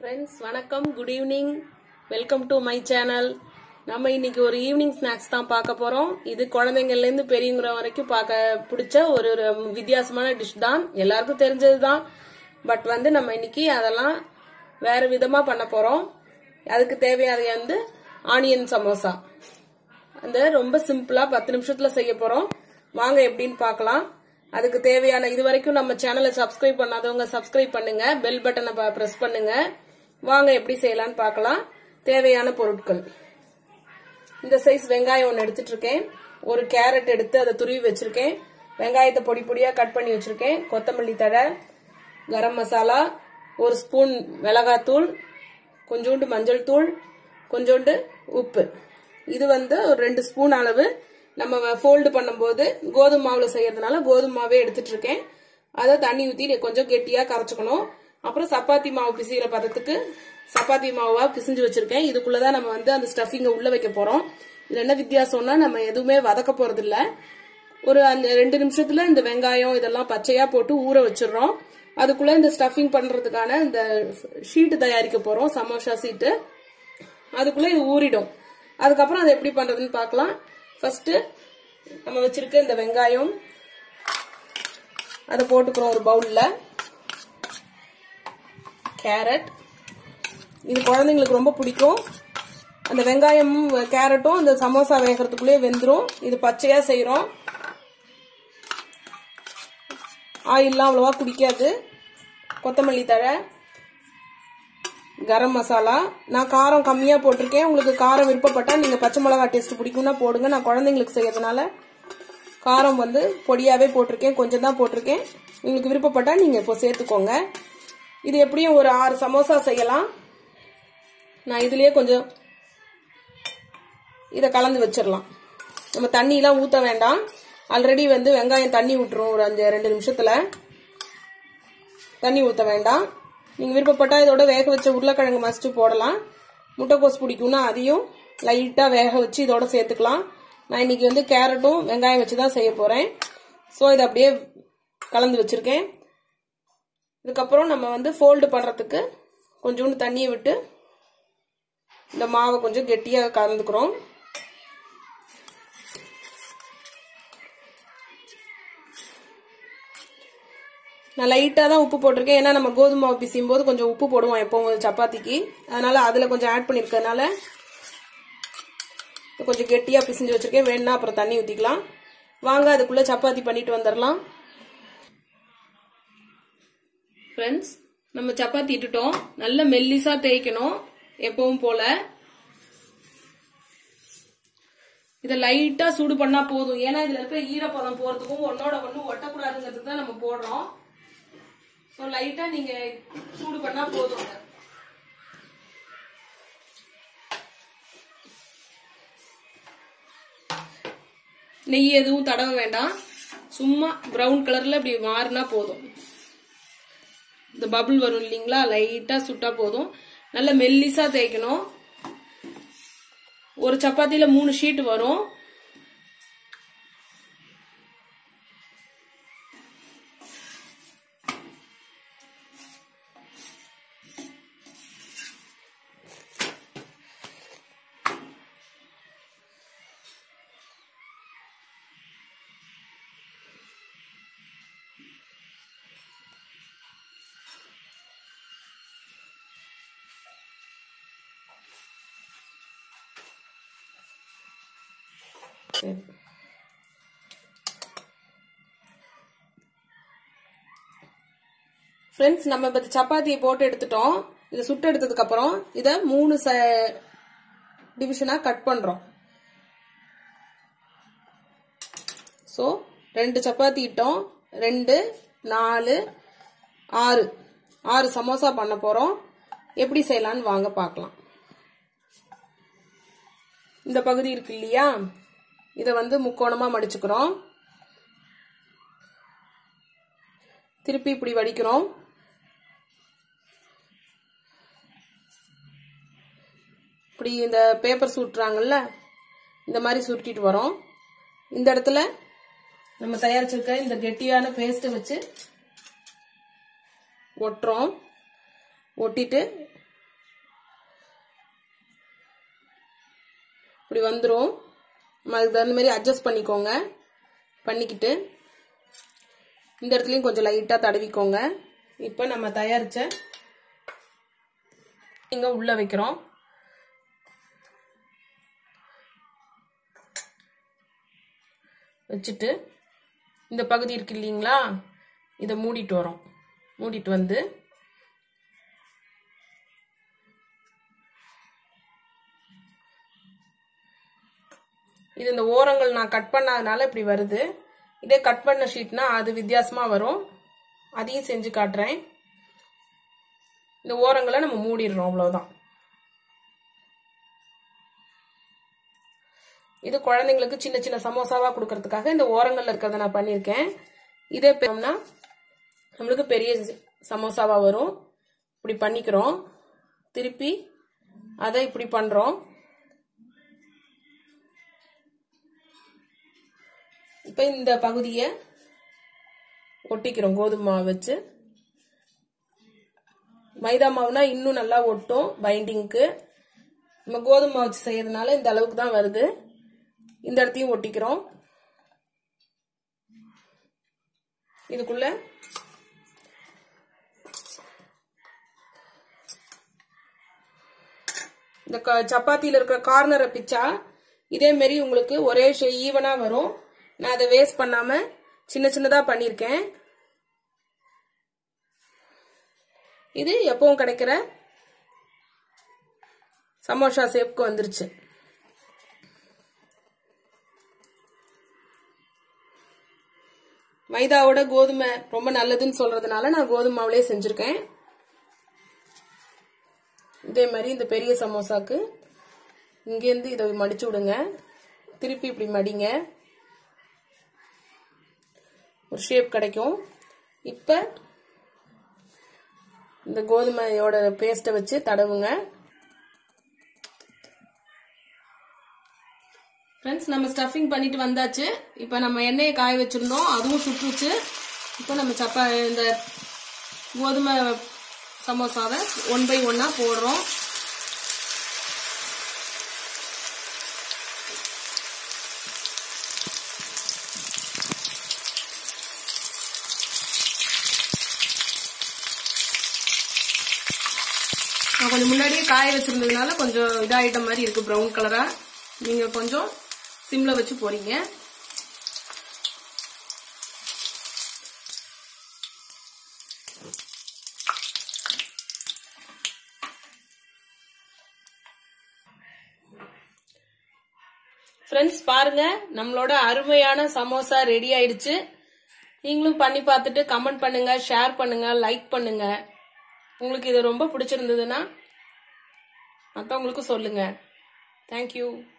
friends வணக்கம் good evening welcome to my channel நம்ம இன்னைக்கு ஒரு ஈவினிங் ஸ்நாக்ஸ் தான் பார்க்க போறோம் இது குழந்தைங்கள்ல இருந்து பெரியவங்க வரைக்கும் பார்க்க பிடிச்ச ஒரு ஒரு வித்தியாசமான டிஷ் தான் எல்லாருக்கும் தெரிஞ்சது தான் பட் வந்து நம்ம இன்னைக்கு அதெல்லாம் வேற விதமா பண்ண போறோம் அதுக்கு தேவையானது வந்து ஆனியன் சமோசா அந்த ரொம்ப சிம்பிளா பத்து நிமிஷத்துல செய்ய போறோம் வாங்க எப்படின்னு பார்க்கலாம் அதுக்கு தேவையான இது வரைக்கும் நம்ம சேனலை சப்ஸ்கிரைப் பண்ணாதவங்க சப்ஸ்கிரைப் பண்ணுங்க பெல் பட்டனை பிரஸ் பண்ணுங்க வாங்க எப்படி செய்யலாம்னு பார்க்கலாம் தேவையான பொருட்கள் இந்த சைஸ் வெங்காயம் ஒன்று எடுத்துட்டு இருக்கேன் ஒரு கேரட் எடுத்து அதை துருவி வச்சிருக்கேன் வெங்காயத்தை பொடி பொடியா கட் பண்ணி வச்சிருக்கேன் கொத்தமல்லி தழை கரம் மசாலா ஒரு ஸ்பூன் மிளகாத்தூள் கொஞ்சோண்டு மஞ்சள் தூள் கொஞ்சோண்டு உப்பு இது வந்து ஒரு ரெண்டு ஸ்பூன் அளவு நம்ம ஃபோல்டு பண்ணும்போது கோதுமை மாவுல செய்யறதுனால கோதுமை மாவே எடுத்துட்டு இருக்கேன் அதை தண்ணி ஊற்றி கொஞ்சம் கெட்டியா கரைச்சுக்கணும் அப்புறம் சப்பாத்தி மாவு பிசைகிற பதத்துக்கு சப்பாத்தி மாவா பிசிஞ்சு வச்சிருக்கேன் இதுக்குள்ளதான் நம்ம வந்து அந்த ஸ்டஃபிங்க உள்ள வைக்க போறோம் இதுல என்ன வித்தியாசம்னா நம்ம எதுவுமே வதக்க போறது இல்ல ஒரு அந்த ரெண்டு நிமிஷத்துல இந்த வெங்காயம் இதெல்லாம் பச்சையா போட்டு ஊற வச்சிடுறோம் அதுக்குள்ள இந்த ஸ்டஃபிங் பண்றதுக்கான இந்த ஷீட்டு தயாரிக்க போறோம் சமோசா சீட்டு அதுக்குள்ள இது ஊறிடும் அதுக்கப்புறம் அதை எப்படி பண்றதுன்னு பார்க்கலாம் ஃபர்ஸ்ட் நம்ம வச்சிருக்க இந்த வெங்காயம் அதை போட்டுக்கிறோம் ஒரு பவுல்ல கேரட் இது குழந்தைங்களுக்கு ரொம்ப பிடிக்கும் அந்த வெங்காயமும் கேரட்டும் அந்த சமோசா வேகிறதுக்குள்ளேயே வெந்துடும் இது பச்சையா செய்யறோம் ஆயில்லாம் அவ்வளவா பிடிக்காது கொத்தமல்லி தழை கரம் மசாலா நான் காரம் கம்மியாக போட்டிருக்கேன் உங்களுக்கு காரம் விருப்பப்பட்டா நீங்கள் பச்சை மிளகா டேஸ்ட் பிடிக்கும்னா போடுங்க நான் குழந்தைங்களுக்கு செய்யறதுனால காரம் வந்து பொடியாவே போட்டிருக்கேன் கொஞ்சம் தான் போட்டிருக்கேன் உங்களுக்கு விருப்பப்பட்டா நீங்கள் இப்போ சேர்த்துக்கோங்க இது எப்படியும் ஒரு ஆறு சமோசா செய்யலாம் நான் இதுலயே கொஞ்சம் இதை கலந்து வச்சிடலாம் நம்ம தண்ணியெலாம் ஊற்ற வேண்டாம் ஆல்ரெடி வந்து வெங்காயம் தண்ணி விட்டுரும் ஒரு அஞ்சு ரெண்டு நிமிஷத்துல தண்ணி ஊற்ற வேண்டாம் நீங்கள் விருப்பப்பட்டா இதோட வேக வச்ச உருளைக்கிழங்கு மஸ்ட்டு போடலாம் முட்டைக்கோஸ் பிடிக்கும்னா அதையும் லைட்டாக வேக வச்சு இதோட சேர்த்துக்கலாம் நான் இன்னைக்கு வந்து கேரட்டும் வெங்காயம் வச்சு தான் செய்ய போகிறேன் ஸோ இதை அப்படியே கலந்து வச்சுருக்கேன் இதுக்கப்புறம் நம்ம வந்து ஃபோல்டு பண்ணுறதுக்கு கொஞ்சோண்டு தண்ணியை விட்டு இந்த மாவை கொஞ்சம் கெட்டியாக கலந்துக்கிறோம் நான் லைட்டாக தான் உப்பு போட்டிருக்கேன் ஏன்னா நம்ம கோதுமை மாவு பிசையும் போது கொஞ்சம் உப்பு போடுவோம் எப்பவும் சப்பாத்திக்கு அதனால அதில் கொஞ்சம் ஆட் பண்ணியிருக்கறதுனால கொஞ்சம் கெட்டியாக பிசிஞ்சு வச்சிருக்கேன் வேணும்னா அப்புறம் தண்ணி ஊற்றிக்கலாம் வாங்க அதுக்குள்ளே சப்பாத்தி பண்ணிட்டு வந்துடலாம் ஃப்ரெண்ட்ஸ் நம்ம சப்பாத்தி இட்டுட்டோம் நல்ல மெல்லிசா தேய்க்கணும் எப்பவும் போல இதை லைட்டா சூடு பண்ணா போதும் ஏன்னா இதுல இருக்க ஈரப்பதம் போறதுக்கும் ஒன்னோட ஒண்ணு ஒட்டக்கூடாதுங்கிறதுக்கு தான் நம்ம போடுறோம் ஸோ லைட்டா நீங்க சூடு பண்ணா போதும் நெய் எதுவும் தடவ வேண்டாம் சும்மா ப்ரௌன் கலர்ல இப்படி மாறினா போதும் இந்த பபுள் வரும் இல்லைங்களா லைட்டா சுட்டா போதும் நல்ல மெல்லிசா தேய்க்கணும் ஒரு சப்பாத்தியில மூணு ஷீட் வரும் சரி ஃப்ரெண்ட்ஸ் நம்ம இப்போ சப்பாத்தியை போட்டு எடுத்துட்டோம் இதை சுட்டு எடுத்ததுக்கு அப்புறம் இதை மூணு ச டிவிஷனாக கட் பண்ணுறோம் ஸோ ரெண்டு சப்பாத்தி இட்டோம் ரெண்டு நாலு ஆறு ஆறு சமோசா பண்ண போகிறோம் எப்படி செய்யலான்னு வாங்க பார்க்கலாம் இந்த பகுதி இருக்கு இல்லையா இதை வந்து முக்கோணமாக மடிச்சுக்கிறோம் திருப்பி இப்படி வடிக்கிறோம் இப்படி இந்த பேப்பர் சுட்டுறாங்கல்ல இந்த மாதிரி சுருட்டிட்டு வரோம் இந்த இடத்துல நம்ம தயாரிச்சிருக்க இந்த கெட்டியான பேஸ்ட்டை வச்சு ஒட்டுறோம் ஒட்டிட்டு இப்படி வந்துடும் நம்ம அதுக்கு தகுந்த மாதிரி அட்ஜஸ்ட் பண்ணிக்கோங்க பண்ணிக்கிட்டு இந்த இடத்துலையும் கொஞ்சம் லைட்டாக தடவிக்கோங்க இப்போ நம்ம தயாரித்த இங்கே உள்ளே வைக்கிறோம் வச்சுட்டு இந்த பகுதி இருக்கு இல்லைங்களா இதை மூடிட்டு வரோம் மூடிட்டு வந்து இது இந்த ஓரங்கள் நான் கட் பண்ணாதனால இப்படி வருது இதே கட் பண்ண ஷீட்னா அது வித்தியாசமா வரும் அதையும் செஞ்சு காட்டுறேன் இந்த ஓரங்களை நம்ம மூடிடுறோம் அவ்வளவுதான் இது குழந்தைங்களுக்கு சின்ன சின்ன சமோசாவா கொடுக்கறதுக்காக இந்த ஓரங்கள்ல இருக்கிறத நான் பண்ணியிருக்கேன் இதே பேம்னா நம்மளுக்கு பெரிய சமோசாவா வரும் இப்படி பண்ணிக்கிறோம் திருப்பி அதை இப்படி பண்றோம் இப்போ இந்த பகுதியை ஒட்டிக்கிறோம் கோதுமை மாவு வச்சு மைதா மாவுனா இன்னும் நல்லா ஒட்டும் பைண்டிங்க்கு நம்ம கோதுமை மாவு வச்சு செய்யறதுனால இந்த அளவுக்கு தான் வருது இந்த இடத்தையும் ஒட்டிக்கிறோம் இதுக்குள்ள இந்த சப்பாத்தியில் இருக்கிற கார்னரை பிச்சா இதே மாதிரி உங்களுக்கு ஒரே ஈவனா வரும் நான் அதை வேஸ்ட் பண்ணாம சின்ன சின்னதா பண்ணியிருக்கேன் இது எப்பவும் கிடைக்கிற சமோசா சேப்க்கு வந்துருச்சு மைதாவோட கோதுமை ரொம்ப நல்லதுன்னு சொல்றதுனால நான் கோதுமை மாவுலேயே செஞ்சிருக்கேன் இதே மாதிரி இந்த பெரிய சமோசாக்கு இங்கேருந்து இதை மடிச்சு விடுங்க திருப்பி இப்படி மடிங்க ஒரு ஷேப் கிடைக்கும் இப்போ இந்த கோதுமையோட பேஸ்ட்டை வச்சு தடவுங்க ஃப்ரெண்ட்ஸ் நம்ம ஸ்டஃபிங் பண்ணிட்டு வந்தாச்சு இப்போ நம்ம எண்ணெயை காய வச்சிருந்தோம் அதுவும் சுட்டுச்சு இப்போ நம்ம சப்பா இந்த கோதுமை சமோசாவை ஒன் பை ஒன்னா போடுறோம் நான் கொஞ்சம் முன்னாடியே காய வச்சிருந்ததுனால கொஞ்சம் இதாயிட்ட மாதிரி இருக்கு ப்ரௌன் கலரா நீங்க கொஞ்சம் சிம்ல வச்சு போறீங்க ஃப்ரெண்ட்ஸ் பாருங்க நம்மளோட அருமையான சமோசா ரெடி ஆயிடுச்சு நீங்களும் பண்ணி பார்த்துட்டு கமெண்ட் பண்ணுங்க ஷேர் பண்ணுங்க லைக் பண்ணுங்க உங்களுக்கு இது ரொம்ப பிடிச்சிருந்ததுன்னா மற்றவங்களுக்கும் சொல்லுங்க தேங்க்யூ